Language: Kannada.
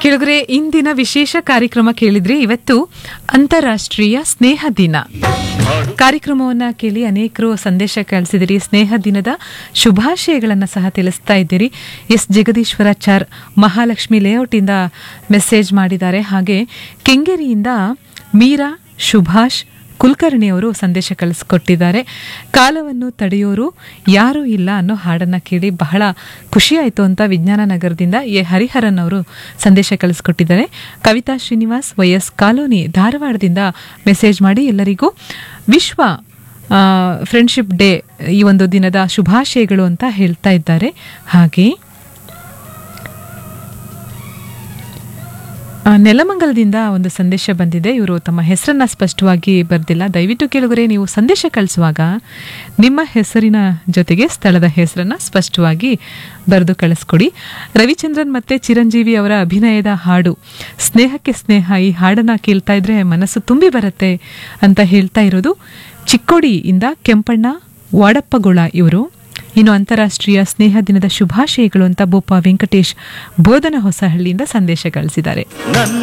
ಕೆಳಗರೆ ಇಂದಿನ ವಿಶೇಷ ಕಾರ್ಯಕ್ರಮ ಕೇಳಿದ್ರಿ ಇವತ್ತು ಅಂತಾರಾಷ್ಟ್ರೀಯ ಸ್ನೇಹ ದಿನ ಕಾರ್ಯಕ್ರಮವನ್ನ ಕೇಳಿ ಅನೇಕರು ಸಂದೇಶ ಕಳಿಸಿದಿರಿ ಸ್ನೇಹ ದಿನದ ಶುಭಾಶಯಗಳನ್ನು ಸಹ ತಿಳಿಸ್ತಾ ಇದ್ದೀರಿ ಎಸ್ ಜಗದೀಶ್ವರಾಚಾರ್ ಮಹಾಲಕ್ಷ್ಮಿ ಲೇಔಟ್ ಇಂದ ಮೆಸೇಜ್ ಮಾಡಿದ್ದಾರೆ ಹಾಗೆ ಕೆಂಗೇರಿಯಿಂದ ಮೀರಾ ಸುಭಾಷ್ ಕುಲಕರ್ಣಿ ಅವರು ಸಂದೇಶ ಕಳಿಸ್ಕೊಟ್ಟಿದ್ದಾರೆ ಕಾಲವನ್ನು ತಡೆಯೋರು ಯಾರೂ ಇಲ್ಲ ಅನ್ನೋ ಹಾಡನ್ನ ಕೇಳಿ ಬಹಳ ಖುಷಿಯಾಯಿತು ಅಂತ ವಿಜ್ಞಾನ ನಗರದಿಂದ ಎ ಹರಿಹರನ್ ಅವರು ಸಂದೇಶ ಕಳಿಸ್ಕೊಟ್ಟಿದ್ದಾರೆ ಕವಿತಾ ಶ್ರೀನಿವಾಸ್ ವೈಎಸ್ ಕಾಲೋನಿ ಧಾರವಾಡದಿಂದ ಮೆಸೇಜ್ ಮಾಡಿ ಎಲ್ಲರಿಗೂ ವಿಶ್ವ ಫ್ರೆಂಡ್ಶಿಪ್ ಡೇ ಈ ಒಂದು ದಿನದ ಶುಭಾಶಯಗಳು ಅಂತ ಹೇಳ್ತಾ ಇದ್ದಾರೆ ಹಾಗೆ ಆ, ನೆಲಮಂಗಲದಿಂದ ಒಂದು ಸಂದೇಶ ಬಂದಿದೆ ಇವರು ತಮ್ಮ ಹೆಸರನ್ನ ಸ್ಪಷ್ಟವಾಗಿ ಬರ್ದಿಲ್ಲ ದಯವಿಟ್ಟು ಕೇಳಿದರೆ ನೀವು ಸಂದೇಶ ಕಳಿಸುವಾಗ ನಿಮ್ಮ ಹೆಸರಿನ ಜೊತೆಗೆ ಸ್ಥಳದ ಹೆಸರನ್ನ ಸ್ಪಷ್ಟವಾಗಿ ಬರೆದು ಕಳಿಸ್ಕೊಡಿ ರವಿಚಂದ್ರನ್ ಮತ್ತೆ ಚಿರಂಜೀವಿ ಅವರ ಅಭಿನಯದ ಹಾಡು ಸ್ನೇಹಕ್ಕೆ ಸ್ನೇಹ ಈ ಹಾಡನ್ನ ಕೇಳ್ತಾ ಇದ್ರೆ ಮನಸ್ಸು ತುಂಬಿ ಬರುತ್ತೆ ಅಂತ ಹೇಳ್ತಾ ಇರೋದು ಚಿಕ್ಕೋಡಿಯಿಂದ ಕೆಂಪಣ್ಣ ವಾಡಪ್ಪಗೊಳ ಇವರು ಇನ್ನು ಅಂತಾರಾಷ್ಟ್ರೀಯ ಸ್ನೇಹ ದಿನದ ಶುಭಾಶಯಗಳು ಅಂತ ಬೋಪ ವೆಂಕಟೇಶ್ ಬೋಧನ ಹೊಸಹಳ್ಳಿಯಿಂದ ಸಂದೇಶ ಕಳಿಸಿದ್ದಾರೆ